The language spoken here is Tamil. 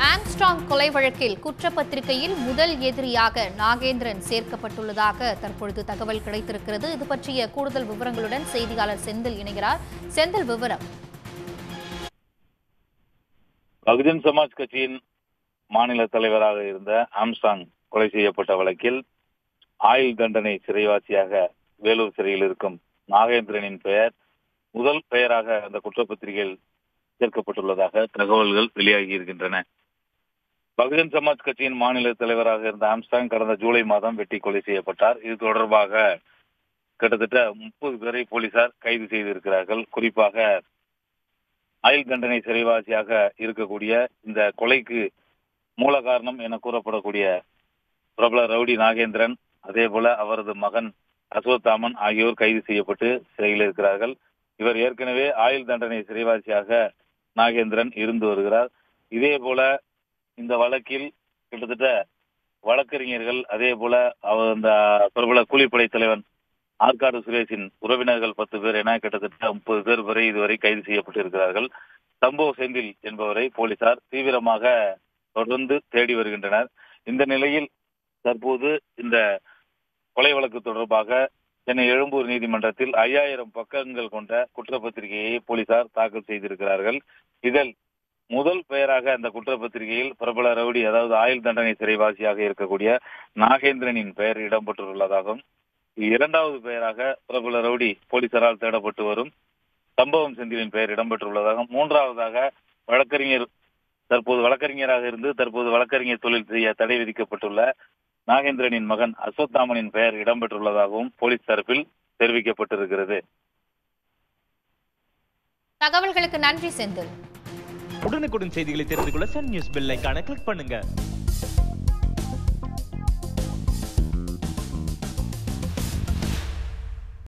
ஆம்ஸ்ட்ராங் கொலை வழக்கில் குற்றப்பத்திரிகையில் முதல் எதிரியாக நாகேந்திரன் சேர்க்கப்பட்டுள்ளதாக தற்பொழுது தகவல் கிடைத்திருக்கிறது இது பற்றிய கூடுதல் விவரங்களுடன் செய்தியாளர் செந்தில் இணைகிறார் செந்தில் விவரம் பகுஜன் சமாஜ் கட்சியின் மாநில தலைவராக இருந்த ஆம்சாங் கொலை செய்யப்பட்ட வழக்கில் ஆயுள் தண்டனை சிறைவாசியாக வேலூர் சிறையில் இருக்கும் நாகேந்திரனின் பெயர் முதல் பெயராக அந்த குற்றப்பத்திரிகையில் சேர்க்கப்பட்டுள்ளதாக தகவல்கள் வெளியாகி இருக்கின்றன பகுஜன் சமாஜ் கட்சியின் மாநில தலைவராக இருந்த ஆம்ஸ்டாங் கடந்த ஜூலை மாதம் வெட்டி கொலை செய்யப்பட்டார் இது தொடர்பாக கிட்டத்தட்ட முப்பது பேரை போலீசார் கைது செய்திருக்கிறார்கள் குறிப்பாக ஆயுள் தண்டனை சிறைவாசியாக இருக்கக்கூடிய இந்த கொலைக்கு மூல காரணம் என கூறப்படக்கூடிய பிரபல ரவுடி நாகேந்திரன் அதே போல அவரது மகன் அசோத்தாமன் ஆகியோர் கைது செய்யப்பட்டு சிறையில் இருக்கிறார்கள் இவர் ஏற்கனவே ஆயுள் தண்டனை சிறைவாசியாக நாகேந்திரன் இருந்து வருகிறார் இதே போல இந்த வழக்கில் கிட்டத்தட்ட வழக்கறிஞர்கள் அதே போல அவர் அந்த பிரபல கூலிப்படை தலைவன் ஆற்காடு சுரேஷின் உறவினர்கள் பத்து பேர் என கிட்டத்தட்ட முப்பது பேர் வரை இதுவரை கைது செய்யப்பட்டிருக்கிறார்கள் சம்பவ செந்தில் என்பவரை போலீசார் தீவிரமாக தொடர்ந்து தேடி வருகின்றனர் இந்த நிலையில் தற்போது இந்த கொலை வழக்கு தொடர்பாக சென்னை எழும்பூர் நீதிமன்றத்தில் ஐயாயிரம் பக்கங்கள் கொண்ட குற்றப்பத்திரிகையை போலீசார் தாக்கல் செய்திருக்கிறார்கள் இதில் முதல் பெயராக அந்த குற்றப்பத்திரிகையில் பிரபல ரவுடி அதாவது ஆயுள் தண்டனை சிறைவாசியாக இருக்கக்கூடிய நாகேந்திரனின் பெயர் இடம்பெற்றுள்ளதாகவும் இரண்டாவது பெயராக பிரபல ரவுடி போலீசாரால் தேடப்பட்டு வரும் சம்பவம் செந்திலின் பெயர் இடம்பெற்றுள்ளதாகவும் மூன்றாவதாக வழக்கறிஞர் தற்போது வழக்கறிஞராக இருந்து தற்போது வழக்கறிஞர் தொழில் செய்ய தடை விதிக்கப்பட்டுள்ள நாகேந்திரனின் மகன் அஸ்வத்தாமனின் பெயர் இடம்பெற்றுள்ளதாகவும் போலீஸ் தரப்பில் தெரிவிக்கப்பட்டிருக்கிறது தகவல்களுக்கு நன்றி செந்தில் உடனுக்குடன் செய்திகளை தெரிந்து கொள்ள சன் நியூஸ் பெல் ஐகானை கிளிக் பண்ணுங்க